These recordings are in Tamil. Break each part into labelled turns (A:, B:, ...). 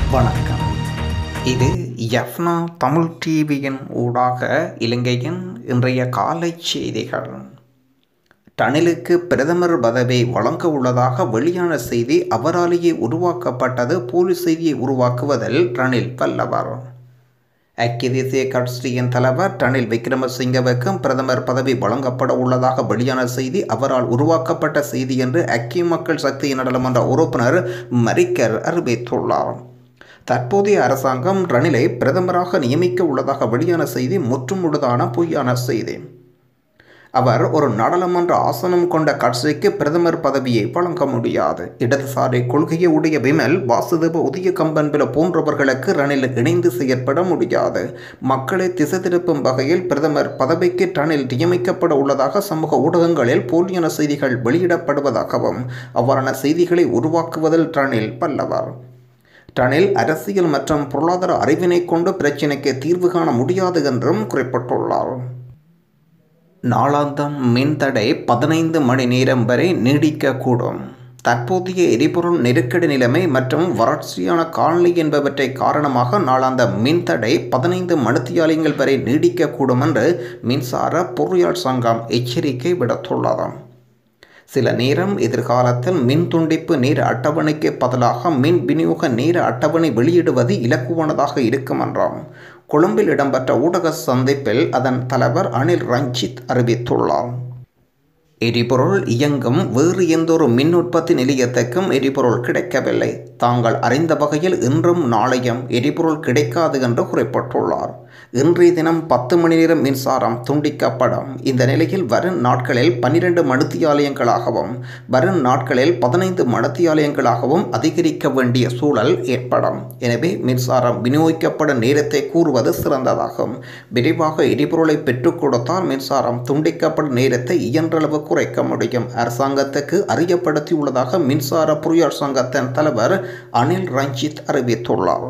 A: வணக்கம் இது யஃப்னா தமிழ் டிவியின் ஊடாக இலங்கையின் இன்றைய காலை செய்திகள் டனிலுக்கு பிரதமர் பதவி வழங்க உள்ளதாக வெளியான செய்தி அவராலேயே உருவாக்கப்பட்டது போலி செய்தியை உருவாக்குவதில் ரணில் வல்லவர் ஐக்கிய தேசிய கட்சியின் தலைவர் ரணில் விக்ரமசிங்கவுக்கும் பிரதமர் பதவி வழங்கப்பட உள்ளதாக வெளியான செய்தி அவரால் உருவாக்கப்பட்ட செய்தி என்று ஐக்கிய மக்கள் சக்தியின் நாடாளுமன்ற உறுப்பினர் மரிக்கர் அறிவித்துள்ளார் தற்போதைய அரசாங்கம் ரணிலை பிரதமராக நியமிக்க உள்ளதாக வெளியான செய்தி முற்றுமுழுதான பொய்யான செய்தி அவர் ஒரு நாடாளுமன்ற ஆசனம் கொண்ட கட்சிக்கு பிரதமர் பதவியை வழங்க முடியாது இடதுசாரி கொள்கையை உடைய விமல் வாசுதேவ உதய கம்பன்பில போன்றவர்களுக்கு ரணில் இணைந்து செயற்பட முடியாது மக்களை திசை திருப்பும் வகையில் பிரதமர் பதவிக்கு ரணில் நியமிக்கப்பட உள்ளதாக சமூக ஊடகங்களில் போலியான செய்திகள் வெளியிடப்படுவதாகவும் அவ்வாறான செய்திகளை உருவாக்குவதில் ரணில் வல்லவர் ரணில் அரசியல் மற்றும் பொருளாதார அறிவினை கொண்டு பிரச்சினைக்கு தீர்வு காண முடியாது என்றும் குறிப்பிட்டுள்ளார் நாளாந்தம் மின்தடை பதினைந்து மணி நேரம் வரை நீடிக்கக்கூடும் தற்போதைய எரிபொருள் நெருக்கடி நிலைமை மற்றும் வறட்சியான காலநிலை என்பவற்றை காரணமாக நாளாந்த மின்தடை பதினைந்து மணித்தியாலயங்கள் வரை நீடிக்கக்கூடும் என்று மின்சார பொறியாளர் சங்கம் எச்சரிக்கை விடுத்துள்ளது சில நேரம் எதிர்காலத்தில் மின் துண்டிப்பு நேர அட்டவணைக்கு பதிலாக மின் விநியோக நேர அட்டவணை வெளியிடுவது இலக்குவானதாக இருக்கும் என்றாம் கொழும்பில் இடம்பெற்ற ஊடக சந்திப்பில் அதன் தலைவர் அனில் ரஞ்சித் அறிவித்துள்ளார் எரிபொருள் இயங்கும் வேறு எந்தொரு மின் உற்பத்தி நிலையத்துக்கும் எரிபொருள் கிடைக்கவில்லை தாங்கள் அறிந்த வகையில் இன்றும் நாளையும் எரிபொருள் கிடைக்காது என்று குறிப்பிட்டுள்ளார் இன்றைய தினம் பத்து மணி நேரம் மின்சாரம் துண்டிக்கப்படும் இந்த நிலையில் வரும் நாட்களில் பன்னிரண்டு மணித்தியாலயங்களாகவும் வரும் நாட்களில் பதினைந்து மணித்தியாலயங்களாகவும் அதிகரிக்க வேண்டிய சூழல் ஏற்படும் எனவே மின்சாரம் விநியோகிக்கப்படும் நேரத்தை கூறுவது சிறந்ததாகும் விரைவாக எரிபொருளை பெற்றுக் கொடுத்தால் மின்சாரம் துண்டிக்கப்படும் நேரத்தை இயன்றளவு குறைக்க முடியும் அரசாங்கத்துக்கு அறியப்படுத்தியுள்ளதாக மின்சார பொறியாளர் சங்கத்தின் தலைவர் அனில் ரஞ்சித் அறிவித்துள்ளார்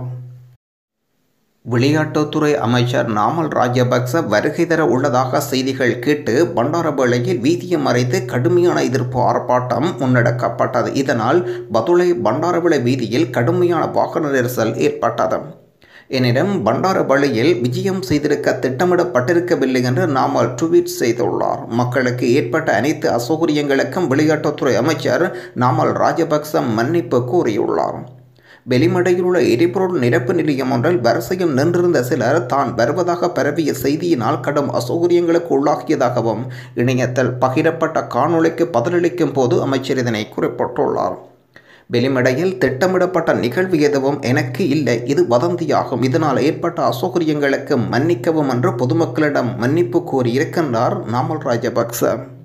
A: விளையாட்டுத்துறை அமைச்சர் நாமல் ராஜபக்ச வருகை தர உள்ளதாக செய்திகள் கேட்டு பண்டாரவேளையில் வீதியை மறைத்து கடுமையான எதிர்ப்பு ஆர்ப்பாட்டம் முன்னெடுக்கப்பட்டது இதனால் பதுளை பண்டாரவிளை வீதியில் கடுமையான வாகன நெரிசல் ஏற்பட்டது எனினும் பண்டாரவழியில் விஜயம் செய்திருக்க திட்டமிடப்பட்டிருக்கவில்லை என்று நாமல் ட்வீட் செய்துள்ளார் மக்களுக்கு ஏற்பட்ட அனைத்து அசௌகரியங்களுக்கும் விளையாட்டுத்துறை அமைச்சர் நாமல் ராஜபக்ச மன்னிப்பு கூறியுள்ளார் வெளிமடையில் உள்ள எரிபொருள் நிரப்பு நிலையம் ஒன்றில் வரிசையில் நின்றிருந்த சிலர் தான் வருவதாக பரவிய செய்தியினால் கடும் அசௌகரியங்களுக்கு உள்ளாகியதாகவும் இணையத்தில் பகிரப்பட்ட காணொளிக்கு பதிலளிக்கும் போது அமைச்சர் இதனை குறிப்பிட்டுள்ளார் வெளிமடையில் திட்டமிடப்பட்ட நிகழ்வு எதுவும் எனக்கு இல்லை இது வதந்தியாகும் இதனால் ஏற்பட்ட அசௌகரியங்களுக்கு மன்னிக்கவும் என்று பொதுமக்களிடம் மன்னிப்பு கோரியிருக்கின்றார் நாமல் ராஜபக்ச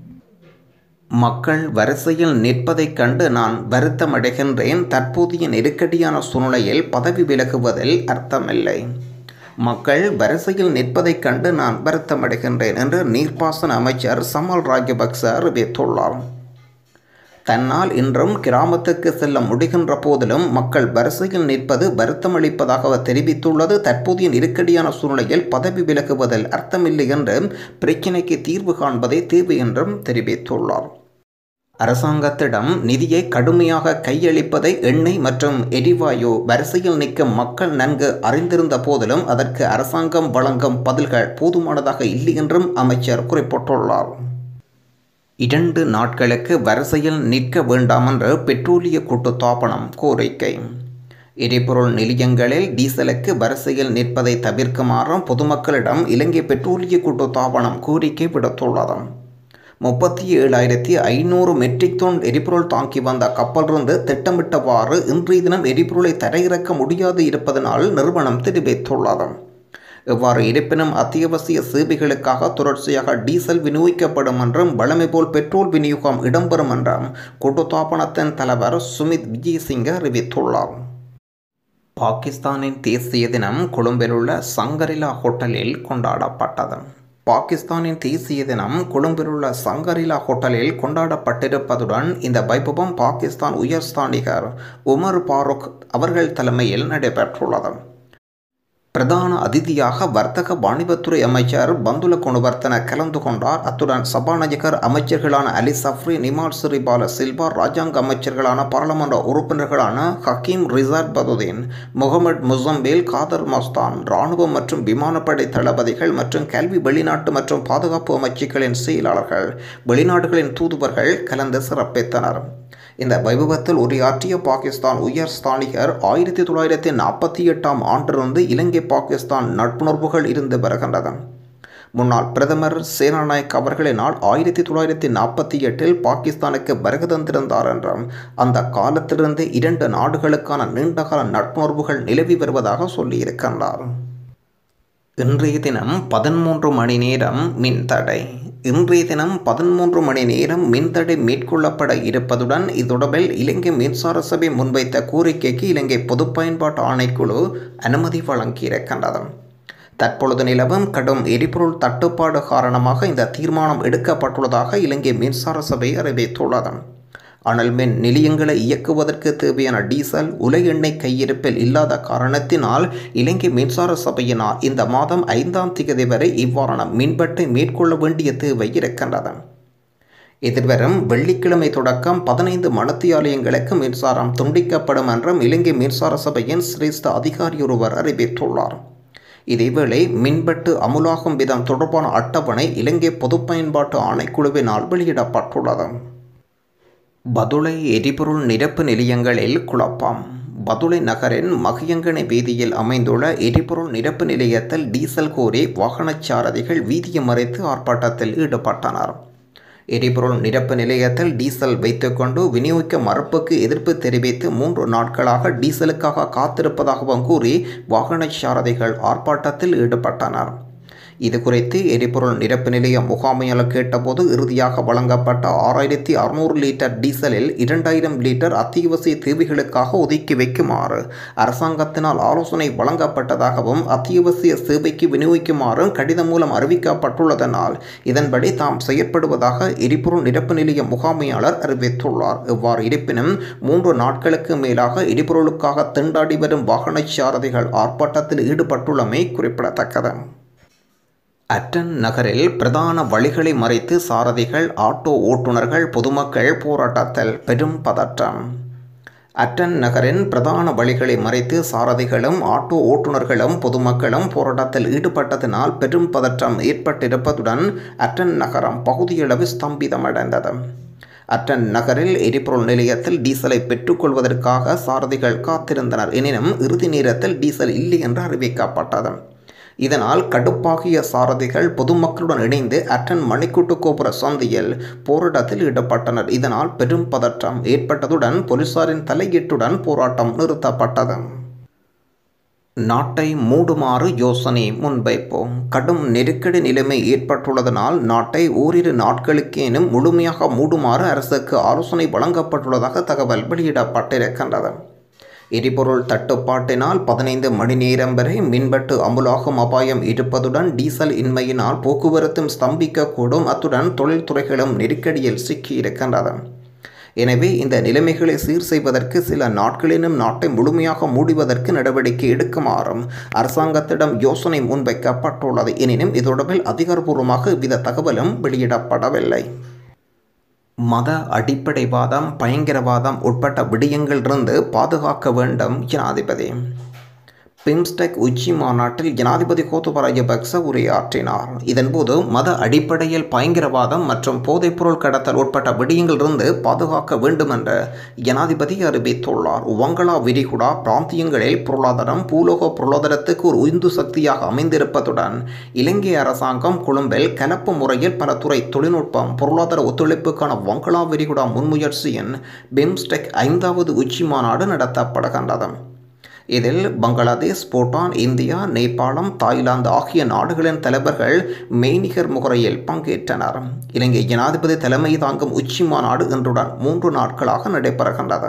A: மக்கள் வரிசையில் நிற்பதைக் கண்டு நான் வருத்தமடைகின்றேன் தற்போதைய நெருக்கடியான சூழ்நிலையில் பதவி விலகுவதில் அர்த்தமில்லை மக்கள் வரிசையில் நிற்பதைக் கண்டு நான் வருத்தமடைகின்றேன் என்று நீர்ப்பாசன அமைச்சர் சமல் ராஜபக்ச அறிவித்துள்ளார் தன்னால் இன்றும் கிராமத்துக்கு செல்ல முடிகின்ற போதிலும் மக்கள் வரிசையில் நிற்பது வருத்தமளிப்பதாக அவர் தெரிவித்துள்ளது தற்போதைய நெருக்கடியான சூழ்நிலையில் பதவி விலகுவதில் அர்த்தமில்லை என்று பிரச்சினைக்கு தீர்வு காண்பதே தேவை என்றும் தெரிவித்துள்ளார் அரசாங்கத்திடம் நிதியை கடுமையாக கையளிப்பதை எண்ணெய் மற்றும் எரிவாயு வரிசையில் நிற்கும் மக்கள் நன்கு அறிந்திருந்த போதிலும் அதற்கு அரசாங்கம் வழங்கும் பதில்கள் போதுமானதாக இல்லை என்றும் அமைச்சர் குறிப்பிட்டுள்ளார் இரண்டு நாட்களுக்கு வரிசையில் நிற்க வேண்டாம் என்று பெட்ரோலிய கூட்டுத்தாபனம் கோரிக்கை எரிபொருள் நிலையங்களில் டீசலுக்கு வரிசையில் நிற்பதை தவிர்க்குமாறும் பொதுமக்களிடம் இலங்கை பெட்ரோலிய கூட்டுத்தாபனம் கோரிக்கை விடுத்துள்ளது முப்பத்தி ஏழாயிரத்தி ஐநூறு மெட்ரிக் டன் எரிபொருள் தாங்கி வந்த கப்பலிருந்து திட்டமிட்டவாறு இன்றைய தினம் எரிபொருளை தரையிறக்க முடியாது இருப்பதனால் நிறுவனம் தெரிவித்துள்ளது இவ்வாறு இருப்பினும் அத்தியாவசிய சேவைகளுக்காக தொடர்ச்சியாக டீசல் விநியோகிக்கப்படும் என்றும் வழமை போல் பெட்ரோல் விநியோகம் இடம்பெறும் என்றும் கூட்டுத்தாபனத்தின் தலைவர் சுமித் விஜயசிங்க அறிவித்துள்ளார் பாகிஸ்தானின் தேசிய தினம் கொழும்பில் உள்ள சங்கரிலா ஹோட்டலில் கொண்டாடப்பட்டது பாகிஸ்தானின் தேசிய தினம் கொழும்பில் உள்ள சங்கரிலா ஹோட்டலில் கொண்டாடப்பட்டிருப்பதுடன் இந்த வைபவம் பாகிஸ்தான் உயர்ஸ்தானிகர் உமர் பாருக் அவர்கள் தலைமையில் நடைபெற்றுள்ளது பிரதான அதிதியாக வர்த்தக வாணிபத்துறை அமைச்சர் பந்துல குணவர்த்தன கலந்து கொண்டார் அத்துடன் சபாநாயகர் அமைச்சர்களான அலி சஃப்ரி நிமால் சிறிபால சில்வா ராஜாங்க அமைச்சர்களான பாராளுமன்ற உறுப்பினர்களான ஹக்கீம் ரிசார்ட் பதுதீன் முகமது முசம்பேல் காதர் மஸ்தான் இராணுவம் மற்றும் விமானப்படை தளபதிகள் மற்றும் கல்வி வெளிநாட்டு மற்றும் பாதுகாப்பு அமைச்சுக்களின் செயலாளர்கள் வெளிநாடுகளின் தூதுவர்கள் கலந்து சிறப்பித்தனர் இந்த வைபவத்தில் உரையாற்றிய பாகிஸ்தான் உயர் ஸ்தானிகர் ஆயிரத்தி தொள்ளாயிரத்தி நாற்பத்தி எட்டாம் ஆண்டிலிருந்து இலங்கை பாகிஸ்தான் நட்புணர்வுகள் இருந்து வருகின்றது முன்னாள் பிரதமர் சேனாநாயக் அவர்களினால் ஆயிரத்தி தொள்ளாயிரத்தி நாற்பத்தி எட்டில் பாகிஸ்தானுக்கு வருகை தந்திருந்தார் என்றும் அந்த காலத்திலிருந்து இரண்டு நாடுகளுக்கான நீண்டகால நட்புணர்வுகள் நிலவி வருவதாக சொல்லியிருக்கின்றார் இன்றைய தினம் பதிமூன்று மணி நேரம் மின்தடை இன்றைய தினம் பதிமூன்று மணி நேரம் மின்தடை மேற்கொள்ளப்பட இருப்பதுடன் இதொடர்பில் இலங்கை மின்சார சபை முன்வைத்த கோரிக்கைக்கு இலங்கை பொது பயன்பாட்டு ஆணைக்குழு அனுமதி வழங்கியிருக்கின்றது தற்பொழுது நிலவும் கடும் எரிபொருள் தட்டுப்பாடு காரணமாக இந்த தீர்மானம் எடுக்கப்பட்டுள்ளதாக இலங்கை மின்சார சபை அறிவித்துள்ளது அனல் மின் நிலையங்களை இயக்குவதற்கு தேவையான டீசல் உலை எண்ணெய் கையிருப்பில் இல்லாத காரணத்தினால் இலங்கை மின்சார சபையினால் இந்த மாதம் ஐந்தாம் தேதி வரை இவ்வாறான மின்வெட்டை மேற்கொள்ள வேண்டிய தேவை இருக்கின்றது எதிர்வரும் வெள்ளிக்கிழமை தொடக்கம் பதினைந்து மணத்தியாலயங்களுக்கு மின்சாரம் துண்டிக்கப்படும் என்றும் இலங்கை மின்சார சபையின் சிரேஷ்ட அதிகாரி ஒருவர் அறிவித்துள்ளார் இதேவேளை மின்வெட்டு அமுலாகும் விதம் தொடர்பான அட்டவணை இலங்கை பொது பயன்பாட்டு ஆணைக்குழுவினால் வெளியிடப்பட்டுள்ளது பதுளை எரிபொருள் நிரப்பு நிலையங்களில் குழப்பம் பதுளை நகரின் மகியங்கனை வீதியில் அமைந்துள்ள எரிபொருள் நிரப்பு நிலையத்தில் டீசல் கோரி வாகனச்சாரதிகள் வீதியை மறைத்து ஆர்ப்பாட்டத்தில் ஈடுபட்டனர் எரிபொருள் நிரப்பு நிலையத்தில் டீசல் வைத்துக்கொண்டு விநியோகிக்க மறுப்புக்கு எதிர்ப்பு தெரிவித்து மூன்று நாட்களாக டீசலுக்காக காத்திருப்பதாகவும் கூறி வாகனச்சாரதிகள் ஆர்ப்பாட்டத்தில் ஈடுபட்டனர் இது குறித்து எரிபொருள் நிரப்பு நிலைய முகாமையாளர் கேட்டபோது இறுதியாக வழங்கப்பட்ட ஆறாயிரத்தி அறுநூறு லிட்டர் டீசலில் இரண்டாயிரம் லிட்டர் அத்தியாவசிய தேவைகளுக்காக ஒதுக்கி வைக்குமாறு அரசாங்கத்தினால் ஆலோசனை வழங்கப்பட்டதாகவும் அத்தியாவசிய சேவைக்கு விநியோகிக்குமாறும் கடிதம் மூலம் அறிவிக்கப்பட்டுள்ளதனால் இதன்படி தாம் செயற்படுவதாக எரிபொருள் நிரப்பு நிலைய முகாமையாளர் அறிவித்துள்ளார் இவ்வாறு இருப்பினும் மூன்று நாட்களுக்கு மேலாக எரிபொருளுக்காக திண்டாடி வரும் வாகனச்சாரதிகள் ஆர்ப்பாட்டத்தில் ஈடுபட்டுள்ளமை குறிப்பிடத்தக்கது அட்டன் நகரில் பிரதான வழிகளை மறைத்து சாரதிகள் ஆட்டோ ஓட்டுநர்கள் பொதுமக்கள் போராட்டத்தில் பெரும் பதற்றம் அட்டன் நகரின் பிரதான வழிகளை மறைத்து சாரதிகளும் ஆட்டோ ஓட்டுநர்களும் பொதுமக்களும் போராட்டத்தில் ஈடுபட்டதனால் பெரும் பதற்றம் ஏற்பட்டிருப்பதுடன் அட்டன் நகரம் பகுதியளவு ஸ்தம்பிதமடைந்தது அட்டன் நகரில் எரிபொருள் நிலையத்தில் டீசலை பெற்றுக்கொள்வதற்காக சாரதிகள் காத்திருந்தனர் எனினும் இறுதி நேரத்தில் டீசல் இல்லை என்று அறிவிக்கப்பட்டது இதனால் கடுப்பாகிய சாரதிகள் பொதுமக்களுடன் இணைந்து அட்டன் மணிக்கூட்டு கோபுர சந்தியில் போராட்டத்தில் ஈடுபட்டனர் இதனால் பெரும் பதற்றம் ஏற்பட்டதுடன் போலீசாரின் தலையீட்டுடன் போராட்டம் நிறுத்தப்பட்டது நாட்டை மூடுமாறு யோசனை முன்வைப்போம் கடும் நெருக்கடி நிலைமை ஏற்பட்டுள்ளதனால் நாட்டை ஓரிரு நாட்களுக்கேனும் முழுமையாக மூடுமாறு அரசுக்கு ஆலோசனை வழங்கப்பட்டுள்ளதாக தகவல் வெளியிடப்பட்டிருக்கின்றது எரிபொருள் தட்டுப்பாட்டினால் பதினைந்து மணி நேரம் வரை மின்வெட்டு அமுலாகும் அபாயம் இருப்பதுடன் டீசல் இன்மையினால் போக்குவரத்தும் ஸ்தம்பிக்கக்கூடும் அத்துடன் தொழில்துறைகளும் நெருக்கடியில் சிக்கியிருக்கின்றது எனவே இந்த நிலைமைகளை சீர் செய்வதற்கு சில நாட்களிலும் நாட்டை முழுமையாக மூடுவதற்கு நடவடிக்கை எடுக்குமாறும் அரசாங்கத்திடம் யோசனை முன்வைக்கப்பட்டுள்ளது எனினும் இதொடர்பில் அதிகாரப்பூர்வமாக இவ்வித தகவலும் வெளியிடப்படவில்லை மத அடிப்படைவாதம் பயங்கரவாதம் உட்பட்ட விடயங்களிலிருந்து பாதுகாக்க வேண்டும் ஜனாதிபதி பிம்ஸ்டெக் உச்சி மாநாட்டில் ஜனாதிபதி கோத்தப ராஜபக்ச உரையாற்றினார் இதன்போது மத அடிப்படையில் பயங்கரவாதம் மற்றும் போதைப்பொருள் கடத்தல் உட்பட்ட விடயங்களிலிருந்து பாதுகாக்க வேண்டும் என்று ஜனாதிபதி அறிவித்துள்ளார் வங்களா விரிகுடா பிராந்தியங்களில் பொருளாதாரம் பூலோக பொருளாதாரத்துக்கு ஒரு உந்து சக்தியாக அமைந்திருப்பதுடன் இலங்கை அரசாங்கம் கொழும்பில் கலப்பு முறையில் பல துறை தொழில்நுட்பம் பொருளாதார ஒத்துழைப்புக்கான வங்களா விரிகுடா முன்முயற்சியின் பிம்ஸ்டெக் ஐந்தாவது உச்சி மாநாடு நடத்தப்படுகின்றது இதில் பங்களாதேஷ் பூட்டான் இந்தியா நேபாளம் தாய்லாந்து ஆகிய நாடுகளின் தலைவர்கள் மெய்நிகர் முறையில் பங்கேற்றனர் இலங்கை ஜனாதிபதி தலைமை தாங்கும் உச்சி மாநாடு இன்றுடன் மூன்று நாட்களாக நடைபெறுகின்றது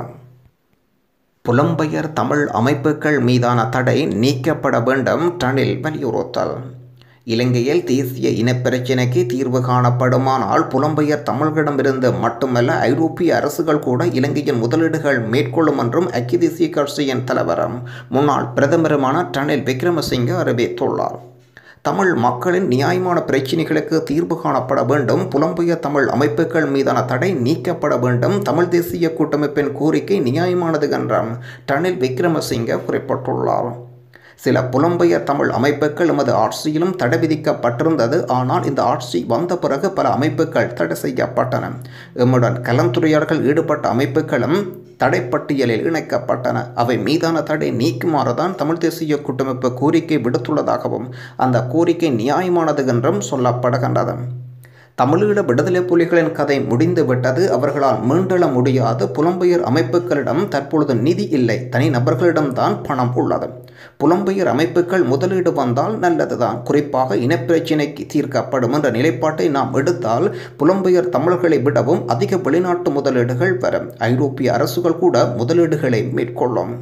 A: புலம்பெயர் தமிழ் அமைப்புகள் மீதான தடை நீக்கப்பட வேண்டும் டனில் வலியுறுத்தல் இலங்கையில் தேசிய இனப்பிரச்சினைக்கு தீர்வு காணப்படுமானால் புலம்பெயர் தமிழர்களிடமிருந்து மட்டுமல்ல ஐரோப்பிய அரசுகள் கூட இலங்கையின் முதலீடுகள் மேற்கொள்ளும் என்றும் ஐக்கிய தேசிய கட்சியின் தலைவரும் முன்னாள் பிரதமருமான ரணில் விக்ரமசிங்கே அறிவித்துள்ளார் தமிழ் மக்களின் நியாயமான பிரச்சினைகளுக்கு தீர்வு காணப்பட வேண்டும் புலம்பெயர் தமிழ் அமைப்புகள் மீதான தடை நீக்கப்பட வேண்டும் தமிழ் தேசிய கூட்டமைப்பின் கோரிக்கை நியாயமானது என்றும் ரணில் விக்ரமசிங்கே குறிப்பிட்டுள்ளார் சில புலம்பெயர் தமிழ் அமைப்புகள் எமது ஆட்சியிலும் தடை விதிக்கப்பட்டிருந்தது ஆனால் இந்த ஆட்சி வந்த பிறகு பல அமைப்புகள் தடை செய்யப்பட்டன எம்முடன் கலந்துரையாடல்கள் ஈடுபட்ட அமைப்புகளும் தடைப்பட்டியலில் இணைக்கப்பட்டன அவை மீதான தடை நீக்குமாறுதான் தமிழ் தேசிய கூட்டமைப்பு கோரிக்கை விடுத்துள்ளதாகவும் அந்த கோரிக்கை நியாயமானது என்றும் சொல்லப்படுகின்றது தமிழீழ விடுதலை புலிகளின் கதை முடிந்துவிட்டது அவர்களால் மீண்டெழ முடியாது புலம்பெயர் அமைப்புகளிடம் தற்பொழுது நிதி இல்லை தனி நபர்களிடம்தான் பணம் உள்ளது புலம்பெயர் அமைப்புகள் முதலீடு வந்தால் நல்லதுதான் குறிப்பாக இனப்பிரச்சினைக்கு தீர்க்கப்படும் என்ற நிலைப்பாட்டை நாம் எடுத்தால் புலம்பெயர் தமிழர்களை விடவும் அதிக வெளிநாட்டு முதலீடுகள் வரும் ஐரோப்பிய அரசுகள் கூட முதலீடுகளை மேற்கொள்ளும்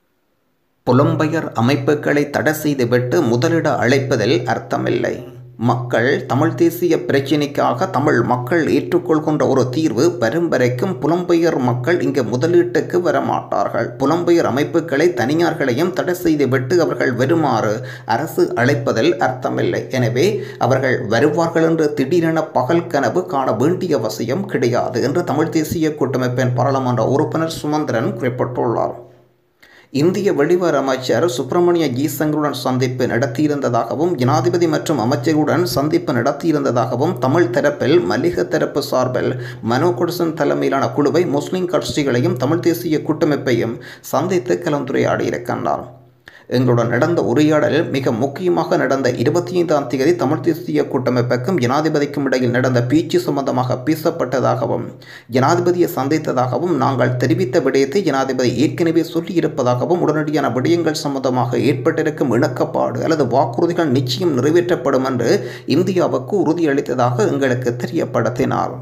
A: புலம்பெயர் அமைப்புகளை தடை செய்துவிட்டு முதலிட அழைப்பதில் அர்த்தமில்லை மக்கள் தமிழ் தேசிய பிரச்சினைக்காக தமிழ் மக்கள் ஏற்றுக்கொள்கின்ற ஒரு தீர்வு வரும் வரைக்கும் புலம்பெயர் மக்கள் இங்கு முதலீட்டுக்கு வரமாட்டார்கள் புலம்பெயர் அமைப்புகளை தனியார்களையும் தடை செய்துவிட்டு அவர்கள் வருமாறு அரசு அழைப்பதில் அர்த்தமில்லை எனவே அவர்கள் வருவார்கள் என்று திடீரென பகல் கனவு காண வேண்டிய அவசியம் கிடையாது என்று தமிழ் தேசிய கூட்டமைப்பின் பாராளுமன்ற உறுப்பினர் சுமந்திரன் குறிப்பிட்டுள்ளார் இந்திய வெளிவார அமைச்சர் சுப்பிரமணிய ஜீசங்கருடன் சந்திப்பு நடத்தியிருந்ததாகவும் ஜனாதிபதி மற்றும் அமைச்சருடன் சந்திப்பு நடத்தியிருந்ததாகவும் தமிழ் தரப்பில் மல்லிக தரப்பு சார்பில் மனோ குடசன் தலைமையிலான குழுவை முஸ்லிம் கட்சிகளையும் தமிழ் தேசிய கூட்டமைப்பையும் சந்தித்து கலந்துரையாடியிருக்கின்றார் எங்களுடன் நடந்த உரையாடல் மிக முக்கியமாக நடந்த இருபத்தி ஐந்தாம் தேதி தமிழ் தேசிய கூட்டமைப்புக்கும் ஜனாதிபதிக்கும் இடையில் நடந்த பேச்சு சம்பந்தமாக பேசப்பட்டதாகவும் ஜனாதிபதியை சந்தித்ததாகவும் நாங்கள் தெரிவித்த விடயத்தை ஜனாதிபதி ஏற்கனவே சொல்லியிருப்பதாகவும் உடனடியான விடயங்கள் சம்பந்தமாக ஏற்பட்டிருக்கும் இணக்கப்பாடு அல்லது வாக்குறுதிகள் நிச்சயம் நிறைவேற்றப்படும் என்று இந்தியாவுக்கு உறுதியளித்ததாக எங்களுக்கு தெரியப்படுத்தினார்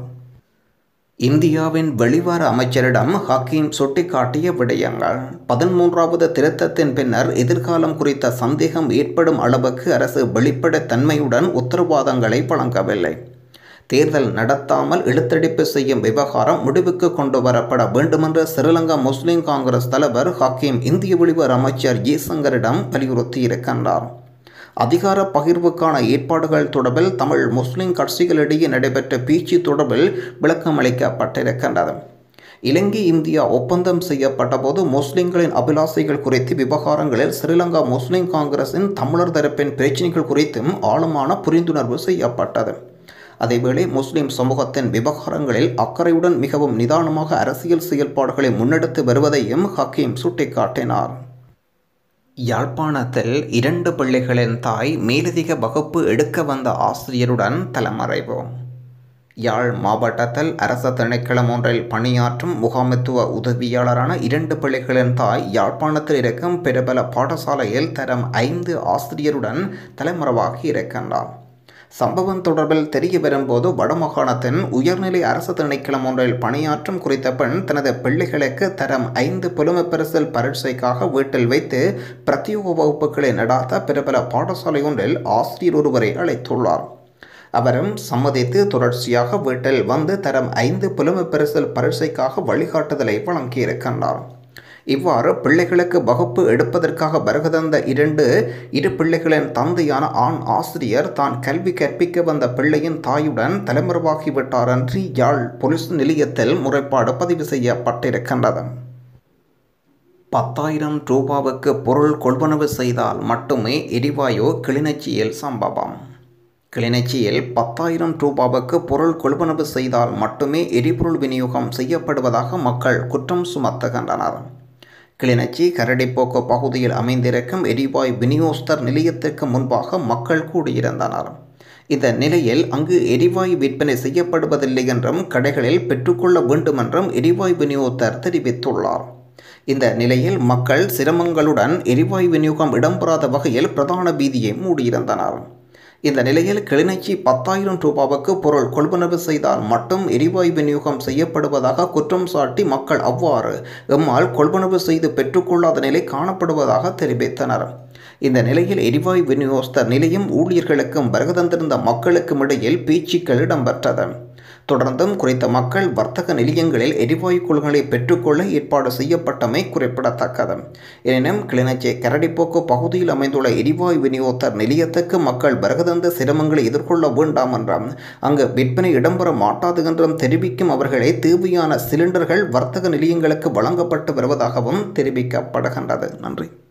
A: இந்தியாவின் வெளிவார அமைச்சரிடம் ஹக்கீம் சுட்டிக்காட்டிய விடயங்கள் பதிமூன்றாவது திருத்தத்தின் பின்னர் எதிர்காலம் குறித்த சந்தேகம் ஏற்படும் அளவுக்கு அரசு வெளிப்படைத்தன்மையுடன் உத்தரவாதங்களை வழங்கவில்லை தேர்தல் நடத்தாமல் இழுத்தடிப்பு செய்யும் விவகாரம் முடிவுக்கு கொண்டு வரப்பட வேண்டுமென்ற ஸ்ரீலங்கா முஸ்லிம் காங்கிரஸ் தலைவர் ஹக்கீம் இந்திய வெளிவார அமைச்சர் ஜெய்சங்கரிடம் வலியுறுத்தியிருக்கின்றார் அதிகார பகிர்வுக்கான ஏற்பாடுகள் தொடர்பில் தமிழ் முஸ்லிம் கட்சிகளிடையே நடைபெற்ற பேச்சு தொடர்பில் விளக்கம் அளிக்கப்பட்டிருக்கின்றது இலங்கை இந்தியா ஒப்பந்தம் செய்யப்பட்ட போது முஸ்லிம்களின் அபிலாசைகள் குறித்து விவகாரங்களில் ஸ்ரீலங்கா முஸ்லிம் காங்கிரசின் தமிழர் தரப்பின் பிரச்சினைகள் குறித்தும் ஆழமான புரிந்துணர்வு செய்யப்பட்டது அதேவேளை முஸ்லிம் சமூகத்தின் விவகாரங்களில் அக்கறையுடன் மிகவும் நிதானமாக அரசியல் செயல்பாடுகளை முன்னெடுத்து வருவதையும் ஹக்கீம் சுட்டிக்காட்டினார் யாழ்ப்பாணத்தில் இரண்டு பிள்ளைகளின் தாய் மேலதிக வகுப்பு எடுக்க வந்த ஆசிரியருடன் தலைமறைவு யாழ் மாவட்டத்தில் அரச திணைக்களம் ஒன்றில் பணியாற்றும் முகாமைத்துவ உதவியாளரான இரண்டு பிள்ளைகளின் தாய் யாழ்ப்பாணத்தில் இருக்கும் பிரபல பாடசாலையில் தரம் ஐந்து ஆசிரியருடன் தலைமறைவாகி இருக்கின்றார் சம்பவம் தொடர்பில் தெரிய வரும்போது வடமாகாணத்தின் உயர்நிலை அரசு திணைக்களம் ஒன்றில் பணியாற்றும் குறித்த பெண் தனது பிள்ளைகளுக்கு தரம் ஐந்து புலமை பரிசல் பரீட்சைக்காக வீட்டில் வைத்து பிரத்யோக வகுப்புகளை நடாத்த பிரபல பாடசாலை ஒன்றில் ஆசிரியர் ஒருவரை அழைத்துள்ளார் அவரும் சம்மதித்து தொடர்ச்சியாக வீட்டில் வந்து தரம் ஐந்து புலமை பரிசல் பரீட்சைக்காக வழிகாட்டுதலை வழங்கியிருக்கின்றார் இவ்வாறு பிள்ளைகளுக்கு வகுப்பு எடுப்பதற்காக வருகதந்த இரண்டு இரு பிள்ளைகளின் தந்தையான ஆண் ஆசிரியர் தான் கல்வி கற்பிக்க வந்த பிள்ளையின் தாயுடன் தலைமறைவாகிவிட்டார் என்று யாழ் போலீஸ் நிலையத்தில் முறைப்பாடு பதிவு செய்யப்பட்டிருக்கின்றது பத்தாயிரம் ரூபாவுக்கு பொருள் கொள்வனவு செய்தால் மட்டுமே எரிவாயு கிளிநொச்சியில் சம்பவம் கிளிநொச்சியில் பத்தாயிரம் ரூபாவுக்கு பொருள் கொள்வனவு செய்தால் மட்டுமே எரிபொருள் விநியோகம் செய்யப்படுவதாக மக்கள் குற்றம் சுமத்துகின்றனர் கிளிநொச்சி கரடிப்போக்கு பகுதியில் அமைந்திருக்கும் எரிவாயு விநியோகஸ்தர் நிலையத்திற்கு முன்பாக மக்கள் கூடியிருந்தனர் இந்த நிலையில் அங்கு எரிவாயு விற்பனை செய்யப்படுவதில்லை என்றும் கடைகளில் பெற்றுக்கொள்ள வேண்டுமென்றும் எரிவாயு விநியோகத்தர் தெரிவித்துள்ளார் இந்த நிலையில் மக்கள் சிரமங்களுடன் எரிவாயு விநியோகம் இடம்பெறாத வகையில் பிரதான வீதியை மூடியிருந்தனர் இந்த நிலையில் கிளிநொச்சி பத்தாயிரம் ரூபாவுக்கு பொருள் கொள்வனவு செய்தால் மட்டும் எரிவாயு விநியோகம் செய்யப்படுவதாக குற்றம் சாட்டி மக்கள் அவ்வாறு எம்மால் கொள்வனவு செய்து பெற்றுக்கொள்ளாத நிலை காணப்படுவதாக தெரிவித்தனர் இந்த நிலையில் எரிவாயு விநியோகஸ்தர் நிலையம் ஊழியர்களுக்கும் வருகை தந்திருந்த மக்களுக்கும் இடையில் பேச்சுக்கள் இடம்பெற்றது தொடர்ந்தும் குறித்த மக்கள் வர்த்தக நிலையங்களில் எரிவாயு கொள்களை பெற்றுக்கொள்ள ஏற்பாடு செய்யப்பட்டமை குறிப்பிடத்தக்கது எனினும் கிளிநொச்சி கரடிப்போக்கு பகுதியில் அமைந்துள்ள எரிவாயு விநியோகத்தர் நிலையத்துக்கு மக்கள் வருகதந்த சிரமங்களை எதிர்கொள்ள வேண்டாம் என்றும் அங்கு விற்பனை இடம்பெற மாட்டாது என்றும் தெரிவிக்கும் அவர்களே தேவையான சிலிண்டர்கள் வர்த்தக நிலையங்களுக்கு வழங்கப்பட்டு வருவதாகவும் தெரிவிக்கப்படுகின்றது நன்றி